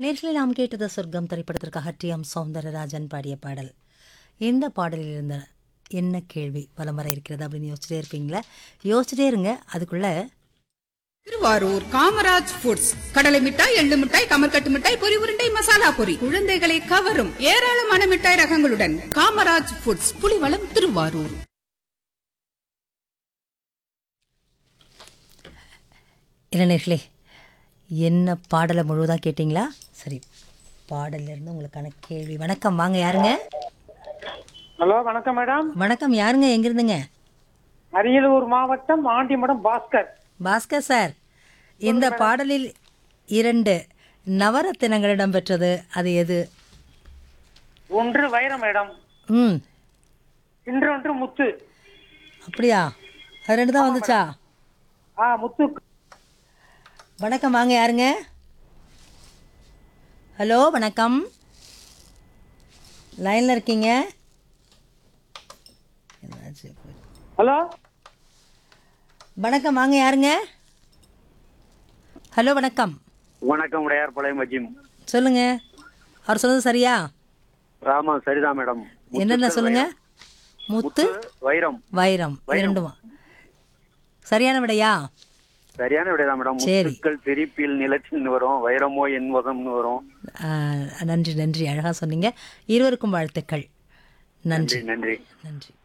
நேற்றில் நாம் கேட்டது சொர்க்கம் திரைப்படத்திற்காக டி எம் சௌந்தரராஜன் பாடிய பாடல் இந்த பாடலில் இருந்த என்ன கேள்வி வலம் வர இருக்கிறது அப்படின்னு யோசிச்சுட்டே இருப்பீங்களா யோசிச்சுட்டே இருங்க அதுக்குள்ள திருவாரூர் காமராஜ் ஃபுட்ஸ் கடலை மிட்டாய் எள்ளு மிட்டாய் கமர்கட்டு மிட்டாய் பொரி உருண்டை மசாலா பொரி குழந்தைகளை கவரும் ஏராளமான மிட்டாய் ரகங்களுடன் காமராஜ் ஃபுட்ஸ் புலிவளம் திருவாரூர் இளைஞர்களே என்ன பாடலை முழுவதாக கேட்டிங்களா சரி பாடல்ல இருந்து உங்களுக்கான கேள்வி வணக்கம் வாங்க யாருங்க ஹலோ வணக்கம் மேடம் வணக்கம் யாருங்க எங்கிருந்துங்க அரியலூர் மாவட்டம் ஆண்டிமடம் பாஸ்கர் பாஸ்கர் சார் இந்த பாடலில் இரண்டு நவரத்தினங்கள் இடம்பெற்றது அது எது ஒன்று வைரம் மேடம் ம் இன்னொன்று முத்து அப்படியா அது ரெண்டு தான் வந்துச்சா ஆ முத்து வணக்கம் வாங்க யாருங்க ஹலோ வணக்கம் லைனில் இருக்கீங்க என்னாச்சு? ஹலோ வணக்கம் வாங்க யாருங்க ஹலோ வணக்கம் வணக்கம் உடையார் பழைய மஜிம் சொல்லுங்க அவர் சொன்னது சரியா ராமா சரிதான் மேடம் என்னென்ன சொல்லுங்க முத்து வைரம் வைரம் இரண்டுமா சரியான விடையா சரியான விடைதான் மேடம் சரி. முத்துக்கள் சிரிப்பில் நிலச்சின்னு வரும் வைரமோ என் வசம்னு வரும் ஆ, நன்றி நன்றி அழகாக சொன்னீங்க இருவருக்கும் வாழ்த்துக்கள் நன்றி நன்றி நன்றி